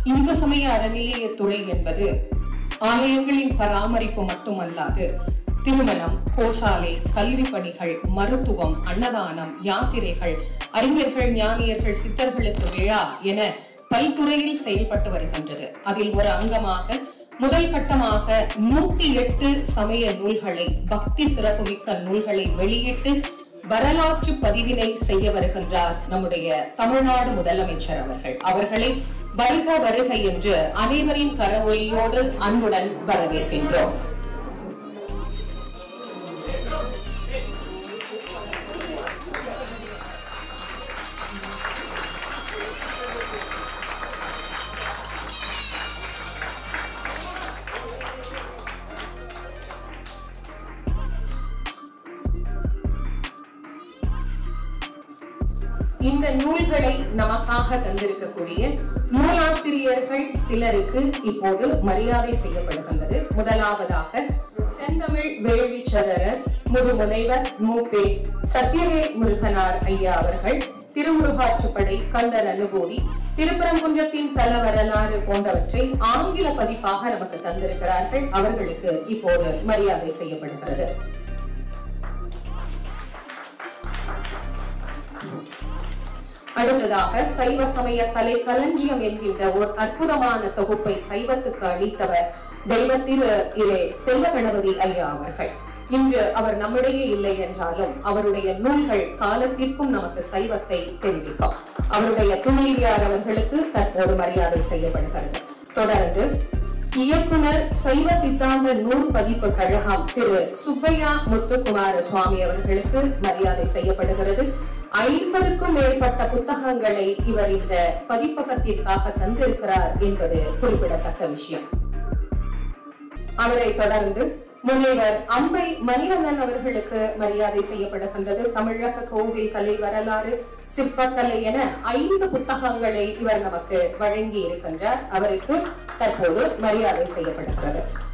இந்து சமய அறநிலையத்துறை என்பது ஆலயங்களின் பராமரிப்பு மட்டுமல்லாது திருமணம் கோசாலை கல்வி பணிகள் மருத்துவம் அன்னதானம் யாத்திரைகள் அறிஞர்கள் ஞானியர்கள் சித்தர்களுக்கு விழா என பல்துறையில் செயல்பட்டு வருகின்றது அதில் ஒரு அங்கமாக முதல் கட்டமாக நூத்தி எட்டு சமய நூல்களை பக்தி சிறப்புமிக்க நூல்களை வெளியிட்டு வரலாற்று பதிவினை செய்ய வருகின்றார் நம்முடைய தமிழ்நாடு முதலமைச்சர் அவர்கள் அவர்களை வருக வருக என்று அனைவரின் கரவொலியோடு அன்புடன் வரவேற்கின்றோம் இந்த நூல்களை நமக்காக தந்திருக்கக்கூடிய நூலாசிரியர்கள் சிலருக்கு இப்போது மரியாதை செய்யப்படுகின்றது முதலாவதாக செந்தமிழ் வேள்வி சதரர் முதுமுனைவர் மூப்பே சத்யவேல் முருகனார் ஐயா அவர்கள் திருமுருகாற்றுப்படை கந்தர் அனுபூதி திருப்பரங்குன்றத்தின் தல வரலாறு போன்றவற்றை ஆங்கில பதிப்பாக நமக்கு தந்திருக்கிறார்கள் அவர்களுக்கு இப்போது மரியாதை செய்யப்படுகிறது அடுத்ததாக சைவ சமய கலை களஞ்சியம் என்கின்ற ஒரு அற்புதமான தொகுப்பை சைவத்துக்கு அளித்தவர் தெய்வத்திரு இலே செல்வ கணபதி ஐயா அவர்கள் இன்று அவர் நம்மிடையே இல்லை என்றாலும் அவருடைய நூல்கள் காலத்திற்கும் நமக்கு சைவத்தை தெரிவிக்கும் அவருடைய துணைவியார் அவர்களுக்கு தற்போது மரியாதை செய்யப்படுகிறது தொடர்ந்து இயக்குனர் சைவ சித்தாந்த நூல் பதிப்பு கழகம் திரு சுப்பையா முத்துக்குமார சுவாமி அவர்களுக்கு மரியாதை செய்யப்படுகிறது ஐம்பதுக்கும் மேற்பட்ட புத்தகங்களை இவர் இந்த பதிப்பகத்திற்காக தந்திருக்கிறார் என்பது குறிப்பிடத்தக்க விஷயம் அவரை தொடர்ந்து முனைவர் அம்பை மணிவண்ணன் அவர்களுக்கு மரியாதை செய்யப்படுகின்றது தமிழக கோவில் கலை வரலாறு சிற்பக்கலை என ஐந்து புத்தகங்களை இவர் நமக்கு வழங்கி இருக்கின்றார் அவருக்கு தற்போது மரியாதை செய்யப்படுகிறது